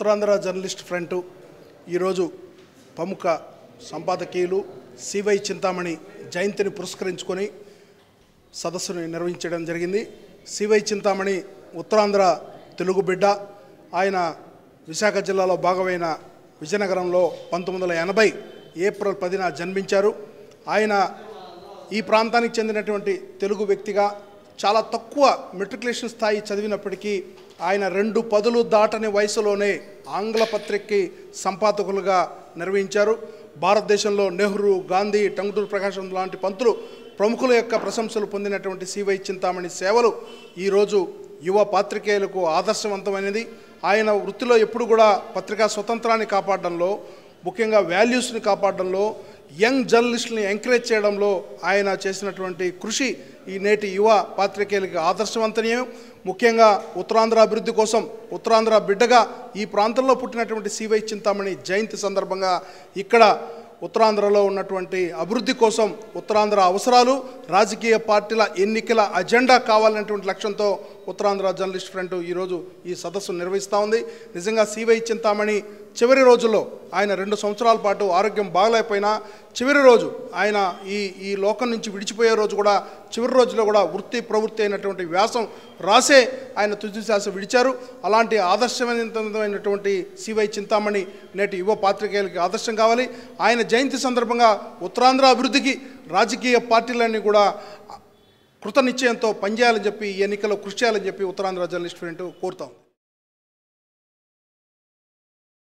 Uttarandhra journalist front ఈరోజు ప్రముఖ సంపాదకీయులు CY Chintamani జయంతిని పురస్కరించుకొని సదస్సును నిర్వహించడం జరిగింది సివై చింతామణి ఉత్తరాంధ్ర తెలుగు బిడ్డ ఆయన విశాఖ జిల్లాలో భాగమైన విజయనగరంలో పంతొమ్మిది వందల ఎనభై ఏప్రిల్ పదిన జన్మించారు ఆయన ఈ ప్రాంతానికి చెందినటువంటి తెలుగు వ్యక్తిగా చాలా తక్కువ మెట్రికులేషన్ స్థాయి చదివినప్పటికీ ఆయన రెండు పదులు దాటని వయసులోనే ఆంగ్ల పత్రికకి సంపాదకులుగా నిర్వహించారు భారతదేశంలో నెహ్రూ గాంధీ టంగుటూరు ప్రకాశం లాంటి పంతులు ప్రముఖుల యొక్క ప్రశంసలు పొందినటువంటి సివై చింతామణి సేవలు ఈరోజు యువ పాత్రికేయులకు ఆదర్శవంతమైనది ఆయన వృత్తిలో ఎప్పుడు కూడా పత్రికా స్వతంత్రాన్ని కాపాడడంలో ముఖ్యంగా వాల్యూస్ని కాపాడడంలో యంగ్ జర్నలిస్టులని ఎంకరేజ్ చేయడంలో ఆయన చేసినటువంటి కృషి ఈ నేటి యువ పాత్రికేయులకి ఆదర్శవంతనీయం ముఖ్యంగా ఉత్తరాంధ్ర అభివృద్ధి కోసం ఉత్తరాంధ్ర బిడ్డగా ఈ ప్రాంతంలో పుట్టినటువంటి సివై చింతామణి జయంతి సందర్భంగా ఇక్కడ ఉత్తరాంధ్రలో ఉన్నటువంటి అభివృద్ధి కోసం ఉత్తరాంధ్ర అవసరాలు రాజకీయ పార్టీల ఎన్నికల అజెండా కావాలనేటువంటి లక్ష్యంతో ఉత్తరాంధ్ర జర్నలిస్ట్ ఫ్రంట్ ఈరోజు ఈ సదస్సు నిర్వహిస్తూ ఉంది నిజంగా సివై చింతామణి చివరి రోజుల్లో ఆయన రెండు సంవత్సరాల పాటు ఆరోగ్యం బాగలేకపోయినా చివరి రోజు ఆయన ఈ ఈ లోకం నుంచి విడిచిపోయే రోజు కూడా చివరి రోజులో కూడా వృత్తి ప్రవృత్తి అయినటువంటి వ్యాసం రాసే ఆయన తుది శ్వాస విడిచారు అలాంటి ఆదర్శవంతమైనటువంటి సివై చింతామణి నేటి యువ పాత్రికేయులకి ఆదర్శం కావాలి ఆయన జయంతి సందర్భంగా ఉత్తరాంధ్ర అభివృద్ధికి రాజకీయ పార్టీలన్నీ కూడా కృత నిశ్చయంతో పనిచేయాలని చెప్పి ఈ ఎన్నికల్లో కృషి చేయాలని చెప్పి ఉత్తరాంధ్ర జర్నలిస్ట్ ఫ్రంట్ కోరుతా ఉంది